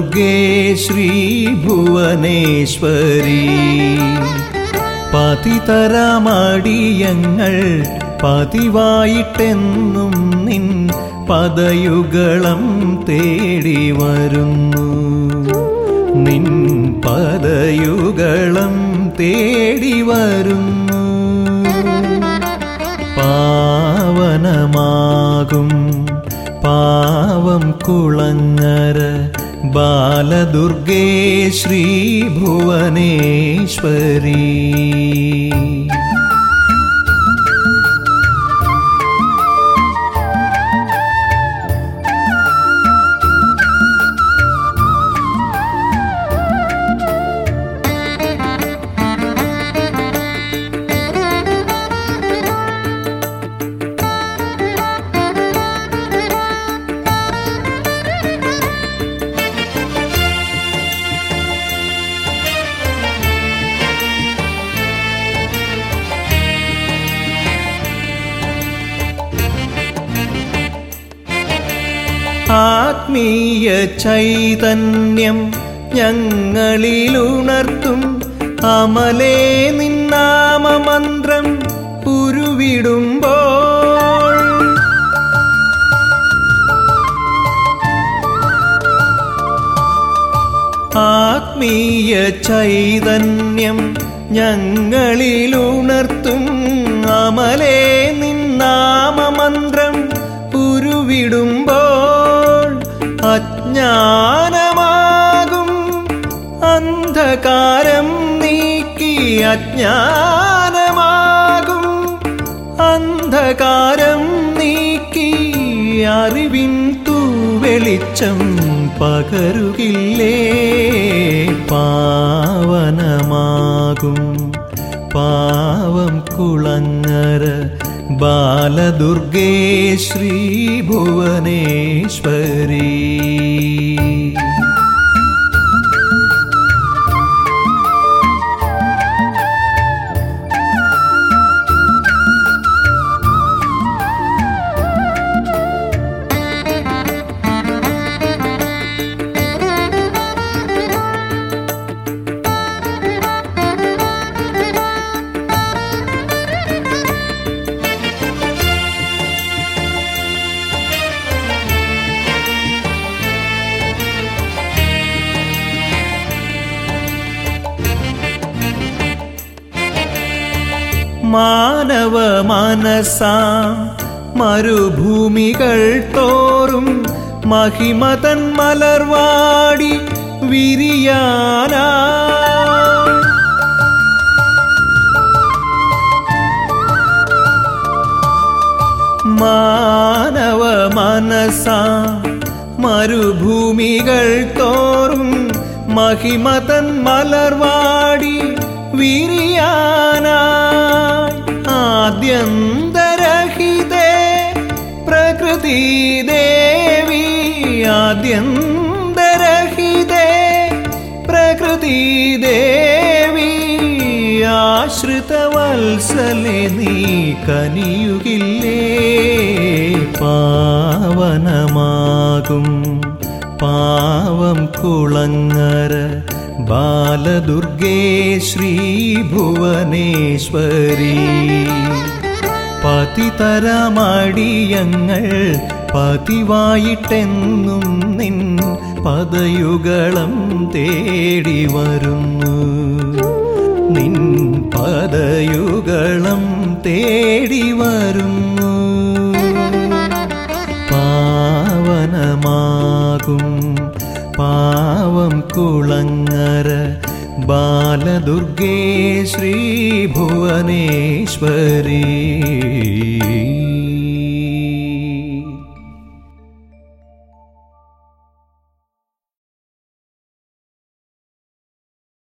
ബാലദുർഗേ ശ്രീഭുവനേശ്വരി പതിതരമടിയങ്ങൾ പതിവായിട്ടെന്നും നിൻ പദയുഗളം തേടി വരുന്നു നിൻ പദയുഗളം തേടി വരുന്നു പാവനമാകും പാവം കുളങ്ങര ബാലദുർഗേ ശ്രീഭുവനേശ്വരി ആത്മീയ ചൈതന്യം ഞങ്ങളിലുണർത്തും അമലേ നിന്നാമമന്ത്രം ഉരുവിടുമ്പോൾ ആത്മീയ ചൈതന്യം ഞങ്ങളിലുണർത്തും അമലേ നിന്നാമമന്ത്രം ഉരുവിടുമ്പോൾ അജ്ഞാനമാകും അന്ധകാരം നീക്കി അജ്ഞാനമാകും അന്ധകാരം നീക്കി അറിവിൻ തൂവെളിച്ചം പകരുകില്ലേ പാവനമാകും പാവം കുളങ്ങര ബാലദുർഗേ ശ്രീഭുവനേശ്വരി മാനവ മനസാം മരുഭൂമികൾ തോറും മഹിമതൻ മലർവാടി വിരിയാനാ മാനവ മനസാ മരുഭൂമികൾ തോറും മഹിമതൻ മലർവാടി വിരിയാനായി ആദ്യന്തരഹിതേ പ്രകൃതി ദേവി ആദ്യന്തരഹിതേ പ്രകൃതി ദേവി ആശ്രിതവത്സലെ നീ കനിയുകില്ലേ പാവനമാകും പാവം കുളങ്ങര ബാലദുർഗേ ശ്രീഭുവനേശ്വരി പതിതരമടിയങ്ങൾ പതിവായിട്ടെന്നും നിൻ പദയുഗളം തേടി വരുന്നു നിൻ പദയുഗളം തേടി വരുന്നു പാവനമാകും പാവം കുളങ്ങര ബാലദുർഗേ ശ്രീഭുവനേശ്വരി